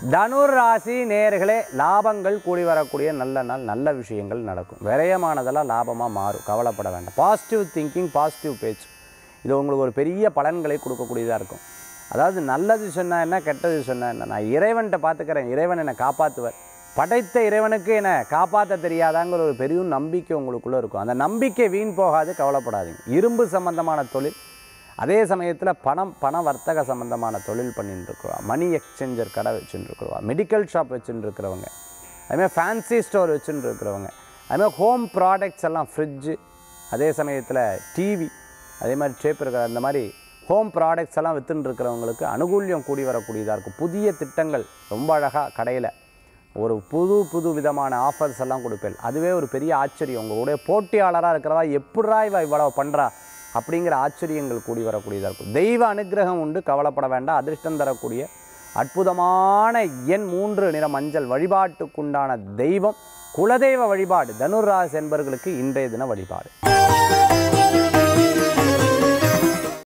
தனுர் ராசி நேர்களே லாபங்கள் கூடி வரக்கூடிய நல்ல நாள் நல்ல விஷயங்கள் நடக்கும் விரயமானதெல்லாம் லாபமாக மாறும் கவலைப்பட வேண்டாம் பாசிட்டிவ் திங்கிங் பாசிட்டிவ் பேச்சு இது உங்களுக்கு ஒரு பெரிய பலன்களை கொடுக்கக்கூடியதாக இருக்கும் அதாவது நல்லது சொன்னா என்ன கெட்டது சொன்னா என்ன நான் இறைவன்கிட்ட பார்த்துக்கிறேன் இறைவன் என்னை காப்பாற்றுவார் படைத்த இறைவனுக்கு என்னை காப்பாற்ற தெரியாதாங்கிற ஒரு பெரிய நம்பிக்கை உங்களுக்குள்ளே இருக்கும் அந்த நம்பிக்கை வீண் போகாது கவலைப்படாதீங்க இரும்பு சம்பந்தமான தொழில் அதே சமயத்தில் பணம் பண வர்த்தக சம்பந்தமான தொழில் பண்ணிட்டு இருக்கிறோம் மணி எக்ஸ்சேஞ்சர் கடை வச்சுட்டு இருக்கிறோம் மெடிக்கல் ஷாப் வச்சுட்டு இருக்கிறவங்க அதுமாதிரி ஃபேன்சி ஸ்டோர் வச்சுட்டு இருக்கிறவங்க அதுமாதிரி ஹோம் ப்ராடக்ட்ஸ் எல்லாம் ஃப்ரிட்ஜு அதே சமயத்தில் டிவி அதே மாதிரி டேப் இருக்கிற அந்த மாதிரி ஹோம் ப்ராடக்ட்ஸ் எல்லாம் வித்துன்னு இருக்கிறவங்களுக்கு அனுகூல்யம் கூடி வரக்கூடியதாக இருக்கும் புதிய திட்டங்கள் ரொம்ப அழகாக கடையில் ஒரு புது புது விதமான ஆஃபர்ஸ் எல்லாம் கொடுப்பேன் அதுவே ஒரு பெரிய ஆச்சரியம் உங்களுடைய போட்டியாளராக இருக்கிறவா எப்படா இவ இவ்வளவு பண்ணுறா அப்படிங்கிற ஆச்சரியங்கள் கூடி வரக்கூடியதாக இருக்கும் தெய்வ அனுக்கிரகம் உண்டு கவலைப்பட வேண்டாம் அதிர்ஷ்டம் தரக்கூடிய அற்புதமான எண் மூன்று நிற மஞ்சள் வழிபாட்டுக்குண்டான தெய்வம் குலதெய்வ வழிபாடு தனுராசி என்பவர்களுக்கு இன்றைய தின வழிபாடு